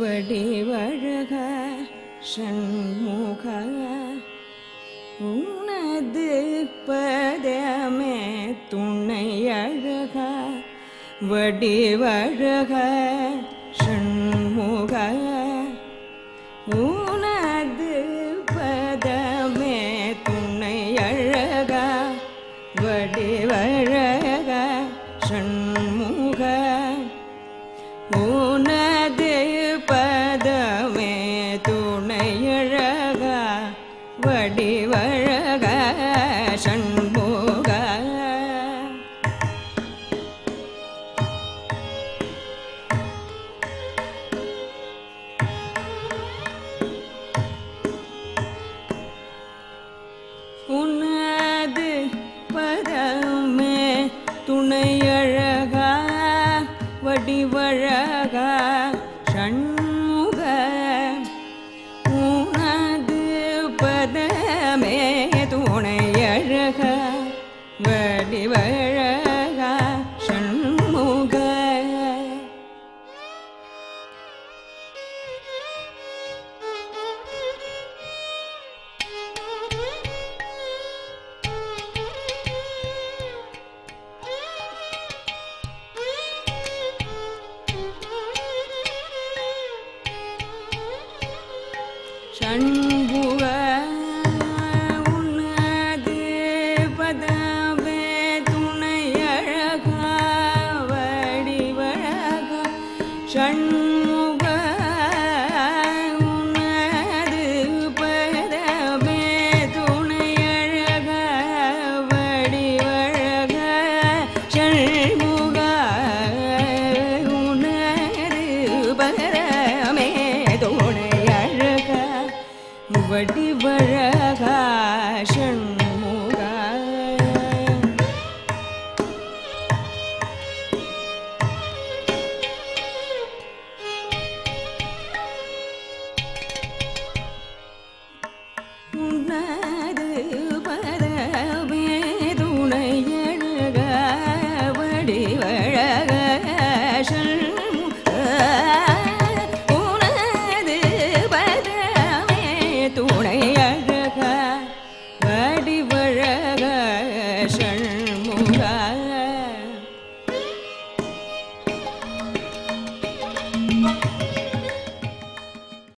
வடிவழக ஷண்முக உனது பதமே துணை அழக வடிவழக ஷண்முக உனது பதமே துணை அழக வடிவழக ஷண்முக உனது பதமே துணையழக வடிவழக சண்முக உனது பதமே துணையழக வடிவழக சண்முக உனது பதமே துணையழக வடிவழக சண்முக ஷண்முக உனது பதமே துணையழக வடிவழக ஷண்முக உனது பதமே துணையழக வடிவழக ஷண்முக உனது பரமே துணையழக வடிவழக ஷண்முக